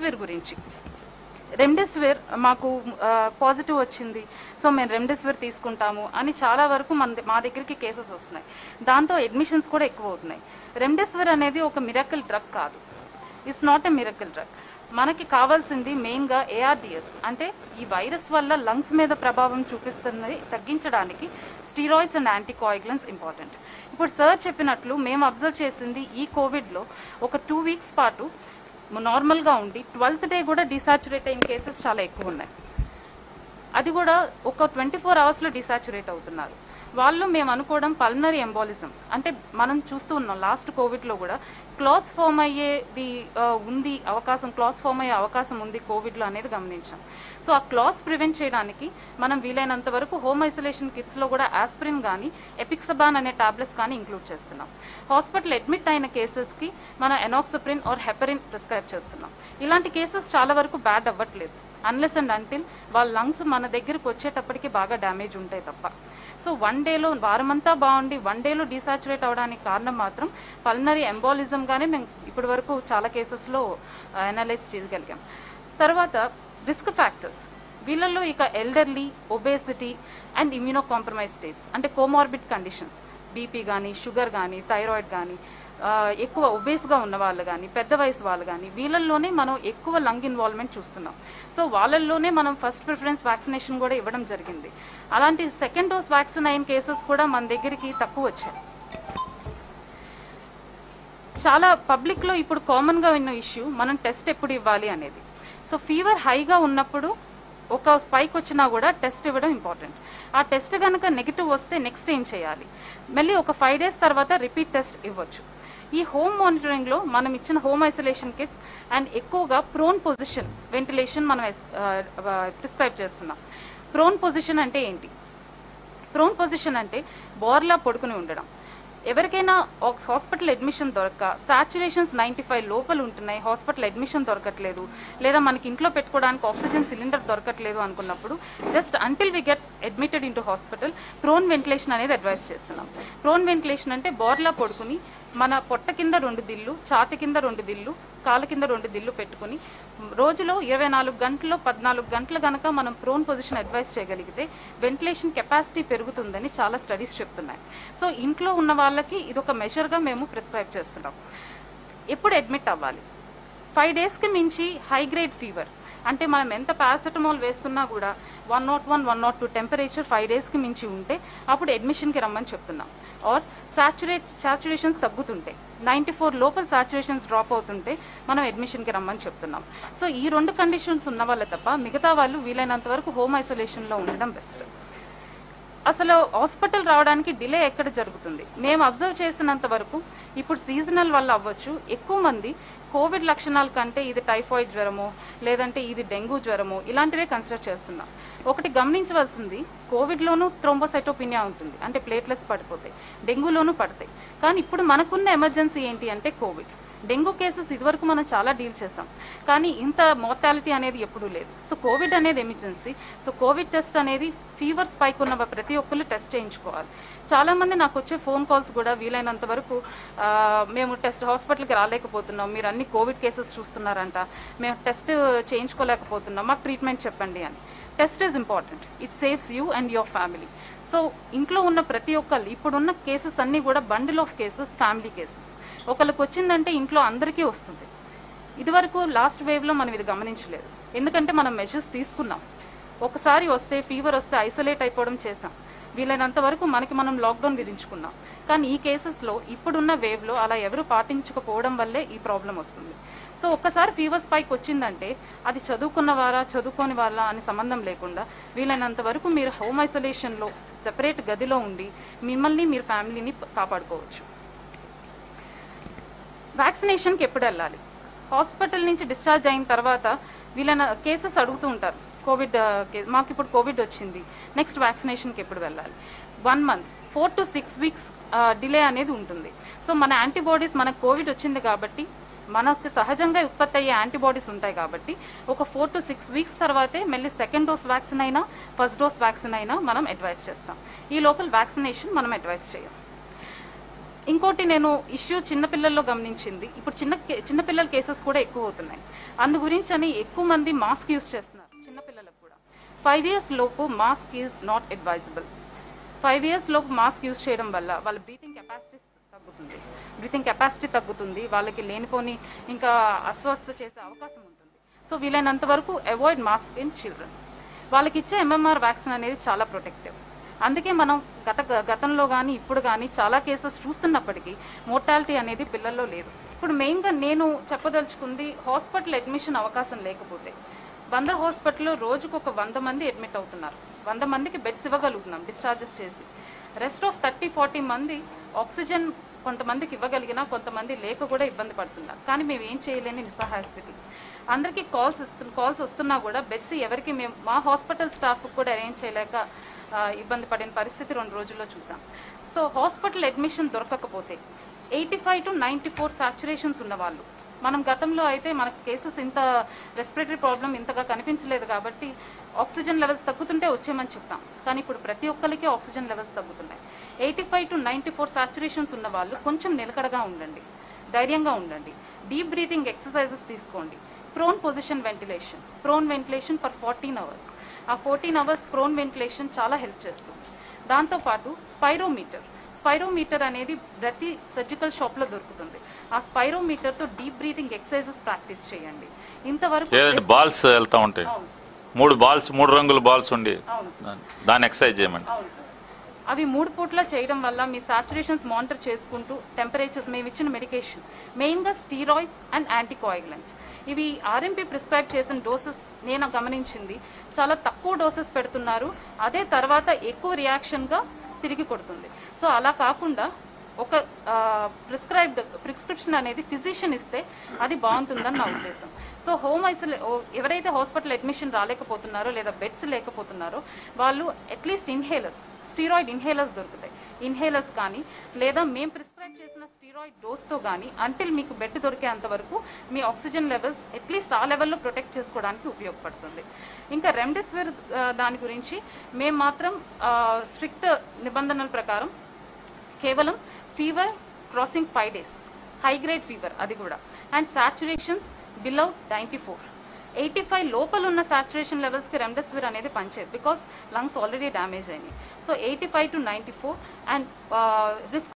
Remdesivir గురించి remdesivir మాకు positive వచ్చింది సో మేము రెమ్డెసివిర్ తీసుకుంటాము అని చాలా వరకు మన ద- మా దగ్గరికి కేసెస్ వస్తున్నాయి దాంతో అడ్మిషన్స్ కూడా ఎక్కువ అవుతున్నాయి రెమ్డెసివిర్ అనేది ఒక మిరకల్ డ్రగ్ కాదు it's not a miracle drug మనకి కావాల్సింది మెయిన్గా ఏఆర్డిఎస్ అంటే ఈ వైరస్ వల్ల లంగ్స్ మీద ప్రభావం చూపిస్తుంది తగ్గించడానికి స్టీరాయిడ్స్ అండ్ యాంటీకోయిగ్లన్స్ ఇంపార్టెంట్ ఇప్పుడు సార్ చెప్పినట్లు మేము అబ్జర్వ్ చేసింది ఈ కోవిడ్లో ఒక టూ వీక్స్ పాటు నార్మల్గా ఉండి ట్వెల్త్ డే కూడా డిసాచురేట్ అయిన కేసెస్ చాలా ఎక్కువ ఉన్నాయి అది కూడా ఒక ట్వంటీ ఫోర్ అవర్స్లో డిసాచురేట్ అవుతున్నారు వాళ్ళు మేము అనుకోవడం పల్మనరీ ఎంబాలిజం అంటే మనం చూస్తూ ఉన్నాం లాస్ట్ కోవిడ్లో కూడా క్లాత్స్ ఫామ్ అయ్యేది ఆ, ఉంది అవకాశం క్లాత్స్ ఫామ్ అయ్యే అవకాశం ఉంది కోవిడ్లో అనేది గమనించాం సో ఆ క్లాత్స్ ప్రివెంట్ చేయడానికి మనం వీలైనంత వరకు హోమ్ ఐసోలేషన్ కిట్స్లో కూడా ఆస్పిరిన్ కానీ ఎపిక్సబాన్ అనే టాబ్లెట్స్ కానీ ఇంక్లూడ్ చేస్తున్నాం హాస్పిటల్ అడ్మిట్ అయిన కేసెస్కి మనం ఎనాక్సప్రిన్ ఆర్ హెపరిన్ ప్రిస్క్రైబ్ చేస్తున్నాం ఇలాంటి కేసెస్ చాలా వరకు బ్యాడ్ అవ్వట్లేదు అన్లెస్ అండ్ అంటిల్ వాళ్ళ లంగ్స్ మన దగ్గరికి వచ్చేటప్పటికి బాగా డ్యామేజ్ ఉంటాయి తప్ప సో వన్ డేలో వారమంతా బాగుండి వన్ డేలో డిసాచురేట్ అవడానికి కారణం మాత్రం పల్నరీ ఎంబాలిజంగానే మేము ఇప్పటి వరకు చాలా కేసెస్లో అనలైజ్ చేయగలిగాం తర్వాత రిస్క్ ఫ్యాక్టర్స్ వీళ్ళల్లో ఇక elderly obesity and immuno compromise states అంటే కోమార్బిడ్ కండిషన్స్ బీపీ కానీ షుగర్ కానీ థైరాయిడ్ కానీ ఆ, ఎక్కువ ఒబేస్గా ఉన్న వాళ్ళు కానీ పెద్ద వయసు వాళ్ళు కానీ వీళ్ళల్లోనే మనం ఎక్కువ లంగ్ ఇన్వాల్వ్మెంట్ చూస్తున్నాం సో వాళ్ళల్లోనే మనం ఫస్ట్ ప్రిఫరెన్స్ వ్యాక్సినేషన్ కూడా ఇవ్వడం జరిగింది అలాంటి సెకండ్ డోస్ వ్యాక్సిన్ అయిన కేసెస్ కూడా మన దగ్గరికి తక్కువ వచ్చాయి చాలా పబ్లిక్లో ఇప్పుడు కామన్గా ఉన్న ఇష్యూ మనం టెస్ట్ ఎప్పుడు ఇవ్వాలి అనేది సో ఫీవర్ హైగా ఉన్నప్పుడు ఒక స్పైక్ వచ్చినా కూడా టెస్ట్ ఇవ్వడం ఇంపార్టెంట్ ఆ టెస్ట్ కనుక నెగిటివ్ వస్తే నెక్స్ట్ ఏం చేయాలి మళ్ళీ ఒక ఫైవ్ డేస్ తర్వాత రిపీట్ టెస్ట్ ఇవ్వచ్చు ఈ హోమ్ మానిటరింగ్లో మనం ఇచ్చిన హోమ్ ఐసోలేషన్ కిట్స్ అండ్ ఎక్కువగా ప్రోన్ పొజిషన్ వెంటిలేషన్ మనం ప్రిస్క్రైబ్ చేస్తున్నాం ప్రోన్ పొజిషన్ అంటే ఏంటి ప్రోన్ పొజిషన్ అంటే బోర్లా పడుకుని ఉండడం ఎవరికైనా ఒక హాస్పిటల్ అడ్మిషన్ దొరక్క సాచురేషన్స్ నైంటీ ఫైవ్ లోపల ఉంటున్నాయి హాస్పిటల్ అడ్మిషన్ దొరకట్లేదు లేదా మనకి ఇంట్లో పెట్టుకోవడానికి ఆక్సిజన్ సిలిండర్ దొరకట్లేదు అనుకున్నప్పుడు just until we get admitted into hospital prone ventilation అనేది అడ్వైస్ చేస్తున్నాం ప్రోన్ వెంటిలేషన్ అంటే బోర్లా పడుకుని మన పొట్ట కింద రెండు దిల్లు ఛాతి కింద రెండు దిల్లు కాలు కింద రెండు దిల్లు పెట్టుకుని రోజులో ఇరవై నాలుగు గంటలు పద్నాలుగు గంటలు గనక మనం ప్రోన్ పొజిషన్ అడ్వైస్ చేయగలిగితే వెంటిలేషన్ కెపాసిటీ పెరుగుతుందని చాలా స్టడీస్ చెప్తున్నాయి సో ఇంట్లో ఉన్న వాళ్ళకి ఇది ఒక మెజర్గా మేము ప్రిస్క్రైబ్ చేస్తున్నాం ఎప్పుడు అడ్మిట్ అవ్వాలి ఫైవ్ డేస్కి మించి హై గ్రేడ్ ఫీవర్ అంటే మనం ఎంత పారాసెటమాల్ వేస్తున్నా కూడా one not one one not two temperature five డేస్కి మించి ఉంటే అప్పుడు అడ్మిషన్కి రమ్మని చెప్తున్నాం ఆర్ సాచురేట్ సాచురేషన్స్ తగ్గుతుంటాయి నైంటీ ఫోర్ లోపల సాచురేషన్స్ డ్రాప్ అవుతుంటే మనం అడ్మిషన్కి రమ్మని చెప్తున్నాం సో ఈ రెండు కండిషన్స్ ఉన్న వాళ్ళే తప్ప మిగతా వాళ్ళు వీలైనంత వరకు హోమ్ ఐసోలేషన్లో ఉండడం బెస్ట్ అసలు హాస్పిటల్ రావడానికి డిలే ఎక్కడ జరుగుతుంది మేము అబ్జర్వ్ చేసినంత వరకు ఇప్పుడు సీజనల్ వల్ల అవ్వచ్చు ఎక్కువ మంది కోవిడ్ లక్షణాల కంటే ఇది టైఫాయిడ్ జ్వరమో లేదంటే ఇది డెంగ్యూ జ్వరమో ఇలాంటివే కన్సిడర్ చేస్తున్నాం ఒకటి గమనించవలసింది కోవిడ్లోనూ థ్రోంబోసైటోపినియా ఉంటుంది అంటే ప్లేట్లెట్స్ పడిపోతాయి డెంగ్యూలోనూ పడతాయి కానీ ఇప్పుడు మనకున్న ఎమర్జెన్సీ ఏంటి అంటే కోవిడ్ డెంగ్యూ కేసెస్ ఇదివరకు మనం చాలా డీల్ చేసాం కానీ ఇంత మోర్టాలిటీ అనేది ఎప్పుడూ లేదు సో కోవిడ్ అనేది ఎమర్జెన్సీ సో కోవిడ్ టెస్ట్ అనేది ఫీవర్ స్పైక్ ఉన్న ప్రతి ఒక్కరు టెస్ట్ చేయించుకోవాలి చాలా మంది నాకు వచ్చే ఫోన్ కాల్స్ కూడా వీలైనంత వరకు ఆ, మేము టెస్ట్ హాస్పిటల్కి రాలేకపోతున్నాం మీరు అన్ని కోవిడ్ కేసెస్ చూస్తున్నారంట మేము టెస్ట్ చేయించుకోలేకపోతున్నాం మాకు ట్రీట్మెంట్ చెప్పండి అని test is important it saves you and your family so ఇంట్లో ఉన్న ప్రతి ఒక్కళ్ళు ఇప్పుడున్న కేసెస్ అన్నీ కూడా bundle of cases family cases ఒకళ్ళకి వచ్చిందంటే ఇంట్లో అందరికీ వస్తుంది ఇదివరకు లాస్ట్ వేవ్లో మనం ఇది గమనించలేదు ఎందుకంటే మనం మెజర్స్ తీసుకున్నాం ఒకసారి వస్తే ఫీవర్ వస్తే ఐసోలేట్ అయిపోవడం చేసాం వీలైనంత వరకు మనకి మనం లాక్డౌన్ విధించుకున్నాం కానీ ఈ కేసెస్లో ఇప్పుడున్న వేవ్లో అలా ఎవరు పాటించకపోవడం వల్లే ఈ ప్రాబ్లం వస్తుంది సో ఒక్కసారి ఫీవర్ స్పైక్ వచ్చిందంటే అది చదువుకున్న వారా చదువుకోని వాళ్ళ అని సంబంధం లేకుండా వీలైనంత వరకు మీరు హోమ్ ఐసోలేషన్లో సెపరేట్ గదిలో ఉండి మిమ్మల్ని మీరు ఫ్యామిలీని కాపాడుకోవచ్చు వ్యాక్సినేషన్కి ఎప్పుడు వెళ్ళాలి హాస్పిటల్ నుంచి డిశ్చార్జ్ అయిన తర్వాత వీళ్ళన కేసెస్ అడుగుతూ ఉంటారు కోవిడ్ ఆ, కే- మాకు ఇప్పుడు కోవిడ్ వచ్చింది నెక్స్ట్ వ్యాక్సినేషన్కి ఎప్పుడు వెళ్ళాలి one month four to six weeks delay అనేది ఉంటుంది సో మన యాంటీబాడీస్ మనకు కోవిడ్ వచ్చింది కాబట్టి మనకు సహజంగా ఉత్పత్తి అయ్యే యాంటీబాడీస్ ఉంటాయి కాబట్టి ఒక ఫోర్ టు సిక్స్ వీక్స్ తర్వాతే మళ్ళీ సెకండ్ డోస్ వ్యాక్సిన్ అయినా ఫస్ట్ డోస్ వ్యాక్సిన్ అయినా మనం అడ్వైస్ చేస్తాం ఈ లోపల వ్యాక్సినేషన్ మనం అడ్వైస్ చేయం ఇంకోటి నేను ఇష్యూ చిన్నపిల్లల్లో గమనించింది ఇప్పుడు చిన్న కే- చిన్నపిల్లల కేసెస్ కూడా ఎక్కువ అవుతున్నాయి అందు గురించి అని ఎక్కువ మంది మాస్క్ యూస్ చేస్తున్నారు చిన్నపిల్లలకు కూడా ఫైవ్ ఇయర్స్ లోపు mask is not advisable five years లోపు మాస్క్ యూస్ చేయడం వల్ల వాళ్ళ బ్రీతింగ్ కెపాసిటీ తగ్గుతుంది బ్రీతింగ్ కెపాసిటీ తగ్గుతుంది వాళ్ళకి లేనిపోని ఇంకా అస్వస్థ చేసే అవకాశం ఉంటుంది సో వీలైనంత వరకు అవాయిడ్ మాస్క్ ఇన్ చిల్డ్రన్ వాళ్ళకి ఇచ్చే ఎంఎంఆర్ వ్యాక్సిన్ అనేది చాలా ప్రొటెక్టివ్ అందుకే మనం గత గతంలో కానీ ఇప్పుడు కానీ చాలా కేసెస్ చూస్తున్నప్పటికీ మోర్టాలిటీ అనేది పిల్లల్లో లేదు ఇప్పుడు మెయిన్గా నేను చెప్పదలుచుకుంది హాస్పిటల్ అడ్మిషన్ అవకాశం లేకపోతే బందర్ హాస్పిటల్లో రోజుకు ఒక వంద మంది అడ్మిట్ అవుతున్నారు వంద మందికి బెడ్స్ ఇవ్వగలుగుతున్నాం డిశ్చార్జెస్ చేసి రెస్ట్ ఆఫ్ థర్టీ ఫార్టీ మంది ఆక్సిజన్ కొంతమందికి ఇవ్వగలిగినా కొంతమంది లేక కూడా ఇబ్బంది పడుతున్నారు కానీ మేము ఏం చేయలేని నిస్సహాయ స్థితి అందరికీ కాల్స్ ఇస్తు కాల్స్ వస్తున్నా కూడా బెడ్స్ ఎవరికి మేము మా హాస్పిటల్ స్టాఫ్ కూడా అరేంజ్ చేయలేక ఆ, ఇబ్బంది పడిన పరిస్థితి రెండు రోజుల్లో చూసాం సో హాస్పిటల్ అడ్మిషన్ దొరకకపోతే eighty five to ninety four saturations ఉన్న వాళ్ళు మనం గతంలో అయితే మనకు కేసెస్ ఇంత రెస్పిరేటరీ ప్రాబ్లం ఇంతగా కనిపించలేదు కాబట్టి ఆక్సిజన్ లెవెల్స్ తగ్గుతుంటే వచ్చేయమని చెప్తాం కానీ ఇప్పుడు ప్రతి ఒక్కరికి ఆక్సిజన్ లెవెల్స్ తగ్గుతున్నాయి eighty five to ninety four saturations ఉన్న వాళ్ళు కొంచెం నిలకడగా ఉండండి ధైర్యంగా ఉండండి డీప్ బ్రీతింగ్ ఎక్సర్సైజెస్ తీసుకోండి prone position ventilation prone ventilation for fourteen hours ఆ ఫోర్టీన్ అవర్స్ ప్రోన్ వెంటిలేషన్ చాలా హెల్ప్ చేస్తుంది దాంతోపాటు స్పైరోమీటర్ స్పైరోమీటర్ అనేది ప్రతి సర్జికల్ షాప్లో దొరుకుతుంది ఆ స్పైరోమీటర్తో డీప్ బ్రీతింగ్ ఎక్సర్సైజెస్ ప్రాక్టీస్ చేయండి ఇంతవరకు ఏదండి బాల్స్ వెళ్తా ఉంటాయి అవును సార్. మూడు బాల్స్ మూడు రంగుల బాల్స్ ఉండి అవును సార్ దాన్ని ఎక్సర్సైజ్ చేయమండి అవును సార్ అవి మూడు పూట్ల చేయడం వల్ల మీ సాచురేషన్స్ మానిటర్ చేసుకుంటూ టెంపరేచర్స్ మేము ఇచ్చిన మెడికేషన్ మెయిన్గా స్టీరాయిడ్స్ అండ్ యాంటీకోయాగులెంట్స్ ఇవి ఆర్ఎంపీ ప్రిస్క్రైబ్ చేసిన డోసెస్ నేను గమనించింది చాలా తక్కువ డోసెస్ పెడుతున్నారు అదే తర్వాత ఎక్కువ రియాక్షన్గా తిరిగి కొడుతుంది సో అలా కాకుండా ఒక ప్రిస్క్రైబ్డ్ ప్రిస్క్రిప్షన్ అనేది ఫిజిషియన్ ఇస్తే అది బాగుంటుందని నా ఉద్దేశం సో హోమ్ ఐసోలే ఎవరైతే హాస్పిటల్ అడ్మిషన్ రాలేకపోతున్నారో లేదా బెడ్స్ లేకపోతున్నారో వాళ్ళు అట్లీస్ట్ ఇన్హేలర్స్ స్టీరాయిడ్ ఇన్హేలర్స్ దొరుకుతాయి ఇన్హేలర్స్ కానీ లేదా మేము ప్రిస్క్రైబ్ చేసిన స్టీరాయిడ్ డోస్తో కానీ అంటిల్ మీకు బెడ్ దొరికేంత వరకు మీ ఆక్సిజన్ లెవెల్స్ అట్లీస్ట్ ఆ లెవెల్లో ప్రొటెక్ట్ చేసుకోవడానికి ఉపయోగపడుతుంది ఇంకా రెమ్డెసివిర్ దాని గురించి మేము మాత్రం స్ట్రిక్ట్ నిబంధనల ప్రకారం కేవలం fever crossing five days high grade fever అది కూడా and saturations below ninety four eighty five లోపల ఉన్న సాచురేషన్ లెవెల్స్కి రెమ్డెసివిర్ అనేది పనిచేయదు బికాస్ లంగ్స్ ఆల్రెడీ డ్యామేజ్ అయినాయి so eighty five to ninety four and risk